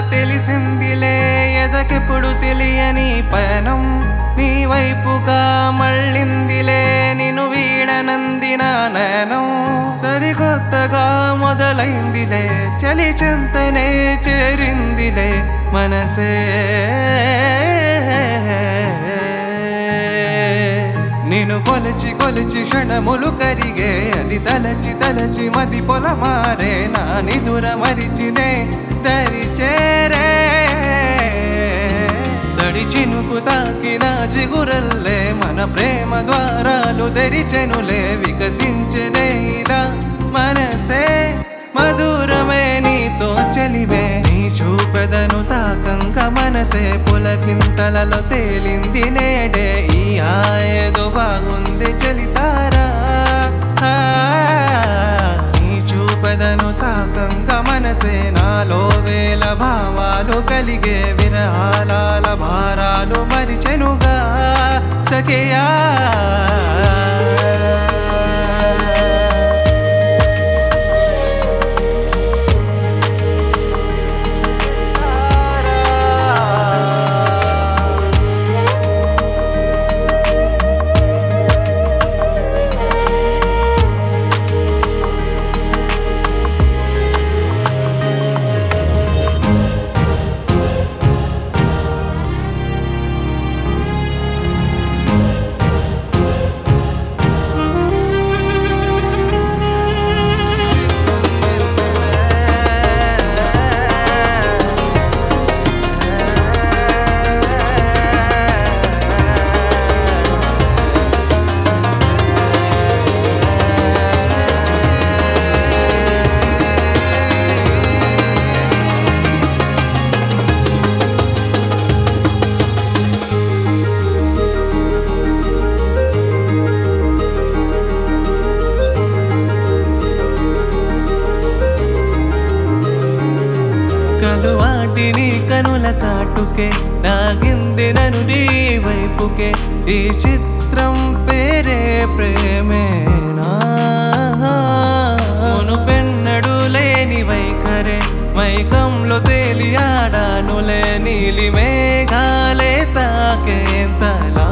తెలిసిందిలే ఎదకెప్పుడు తెలియని పయనం నీ వైపుగా మళ్ళిందిలే నిన్ను వీడనందిన నయనం సరికొత్తగా మొదలైందిలే చలి చెంతనే చేరిందిలే మనసే నేను కొలిచి కొలిచి క్షణములు కరిగే అది తలచి తలచి మది పొలమారే నా నిదుర మరిచినే దరి చేరే తడి చినుకు తాకిన చిగురల్లే మన ప్రేమ ద్వారాలు తెరిచెనులే వికసించనే ఇలా మనసే మధురమే నీతో చలివే నీ చూపెదను తాకంక మనసే పులకింతలలో తేలింది నేడే ఈ ఆయేదో బాగుంది చలితారా ఆ, నీ చూపెదను తాకంక మనసే నాలో వేల భావాలు కలిగే విరహాల భారాలు మరిచెనుగా సఖియా కలువాటిని కనుల కాటుకే నాగింది నను నీ వైపుకే ఈ చిత్రం పేరే ప్రేమేనా మును పెన్నడు లేని వైఖరే మైకంలో తేలియాడానులే నీలి మేఘాలే తాకేంతలా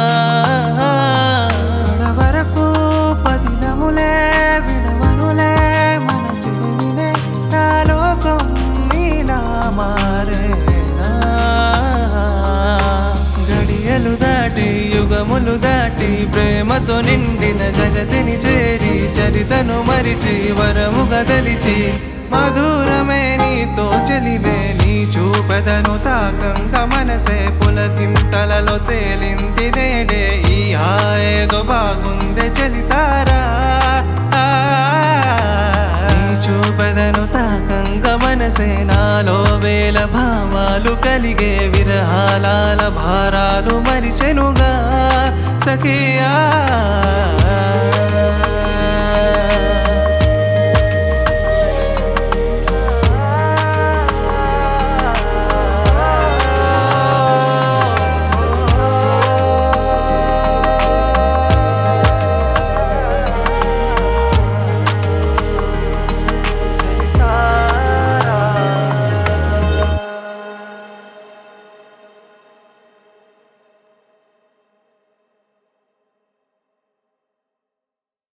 వరకు పదిలములే విడవనులే మన చెలిమినే నా లోకం నీలా మారేనా గడియలు దాటి యుగములు దాటి ప్రేమతో నిండిన జగతిని చేరి చరితను మరిచి వరముగా తలిచి మధురమే నీతో చెలివే నీ చూపదను తాకంక మనసే పులకింతలలో తేలింది నేడే ఈ ఆయేదో బాగుందే చలితారా ఆ, నీ చూపదను తాకంక మనసే నాలో వేల భావాలు కలిగే విరహాల భారాలు మరిచెనుగా సఖియా